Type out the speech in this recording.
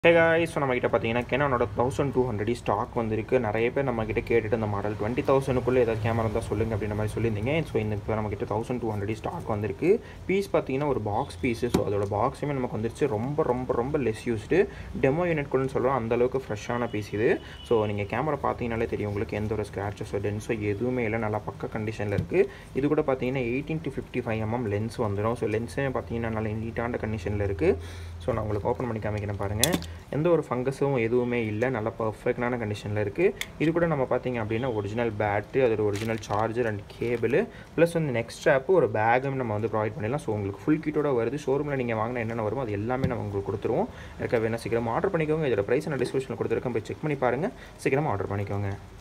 hey guys so நம்மக்கிட்ட பார்த்தீங்கன்னா கெனானோட தௌசண்ட் டூ ஹண்ட்ரட் ஸ்டாக் வந்திருக்கு நிறைய பேர் நம்மக்கிட்ட கேட்டுட்டு இந்த மாடல் டுவெண்ட்டி தௌசண்ட்க்குள்ளே ஏதாவது கேமரா இருந்தால் சொல்லுங்கள் அப்படின்ற மாதிரி சொல்லியிருந்தீங்க ஸோ இந்த இப்போ நம்மக்கிட்ட தௌசண்ட் டூ ஹண்ட்ரட் ஸ்டாக் வந்திருக்கு பீஸ் பார்த்தீங்கன்னா ஒரு பாக்ஸ் பீஸு ஸோ அதோட பாக்ஸுமே நமக்கு வந்துருச்சு ரொம்ப ரொம்ப ரொம்ப லெஸ் யூஸ்டு டெமோ யூனிட் கூட சொல்கிறோம் அந்த அளவுக்கு ஃப்ரெஷ்ஷான பீஸ் இது ஸோ நீங்கள் கேமரா பார்த்தீங்கனாலே தெரியும் உங்களுக்கு எந்த ஒரு ஸ்க்ராச்சஸோ டென்ஸோ எதுவுமே இல்லை நல்லா பக்க கண்டிஷனில் இருக்குது இது கூட பார்த்தீங்கன்னா eighteen to fifty five mm lens வந்துடும் ஸோ லென்ஸே பார்த்தீங்கன்னா நல்ல நீட்டான கண்டிஷனில் இருக்குது ஸோ நான் உங்களுக்கு ஓப்பன் பண்ணி காமிக்கிறேன் பாருங்கள் எந்த ஒரு ஃபங்கஸும் எதுவுமே இல்லை நல்ல பர்ஃபெக்டான கண்டிஷனில் இருக்குது இது கூட நம்ம பார்த்தீங்க அப்படின்னா ஒரிஜினல் பேட்ரி அதோட original charger and cable plus வந்து நெக்ஸ்ட் ஸ்ட்ராப்பு ஒரு பேகும் நம்ம வந்து ப்ரொவைட் பண்ணிடலாம் ஸோ உங்களுக்கு ஃபுல் கிட்டோட வருது ஷோரூமில் நீங்கள் வாங்கினா என்னென்ன வருமோ அது எல்லாமே நம்ம உங்களுக்கு கொடுத்துருவோம் இருக்க வேணா சீக்கிரமாக ஆர்டர் பண்ணிக்கோங்க இதோட ப்ரைஸ் நான் டிஸ்கிரிப்ஷனில் கொடுத்துருக்கேன் போய் செக் பண்ணி பாருங்கள் சீக்கிரமாக ஆர்டர் பண்ணிக்கோங்க